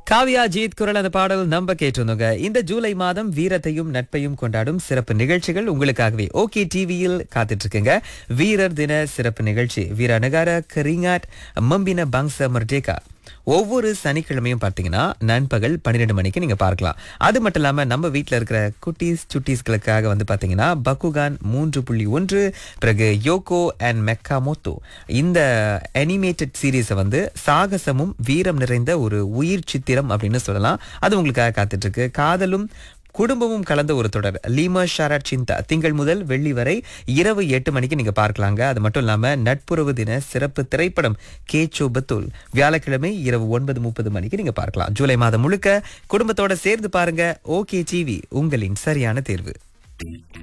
காவியா ஜீத் குரல் அந்த பாடல் நம்ம கேட்டிருந்தோங்க இந்த ஜூலை மாதம் வீரத்தையும் நட்பையும் கொண்டாடும் சிறப்பு நிகழ்ச்சிகள் உங்களுக்காகவே ஓகே டிவியில் காத்துட்டு இருக்குங்க வீரர் தின சிறப்பு நிகழ்ச்சி வீர நகார கரிங்காட் மம்பின பங்ச மர்டேகா ஒவ்வொரு சனிக்கிழமையும் பார்த்தீங்கன்னா நண்பகல் பன்னிரெண்டு மணிக்கு நீங்க பார்க்கலாம் அது மட்டும் இல்லாம நம்ம வீட்டில் இருக்கிற குட்டீஸ் சுட்டீஸ்களுக்காக வந்து பார்த்தீங்கன்னா பக்குகான் மூன்று புள்ளி ஒன்று பிறகு யோகோ அண்ட் மெக்காமோத்தோ இந்த அனிமேட்டட் சீரீஸை வந்து சாகசமும் வீரம் நிறைந்த ஒரு உயிர் சித்திரம் அப்படின்னு சொல்லலாம் அது உங்களுக்காக காத்துட்டு இருக்கு காதலும் குடும்பமும் கலந்த ஒரு தொடர் லீமா ஷாரட் சிந்தா திங்கள் முதல் வெள்ளி வரை இரவு எட்டு மணிக்கு நீங்க பார்க்கலாங்க அது மட்டும் இல்லாம நட்புறவு தின சிறப்பு திரைப்படம் கேச்சோ பத்துல் வியாழக்கிழமை இரவு ஒன்பது முப்பது மணிக்கு நீங்க பார்க்கலாம் ஜூலை மாதம் முழுக்க குடும்பத்தோட சேர்ந்து பாருங்க ஓகே டிவி உங்களின் சரியான தேர்வு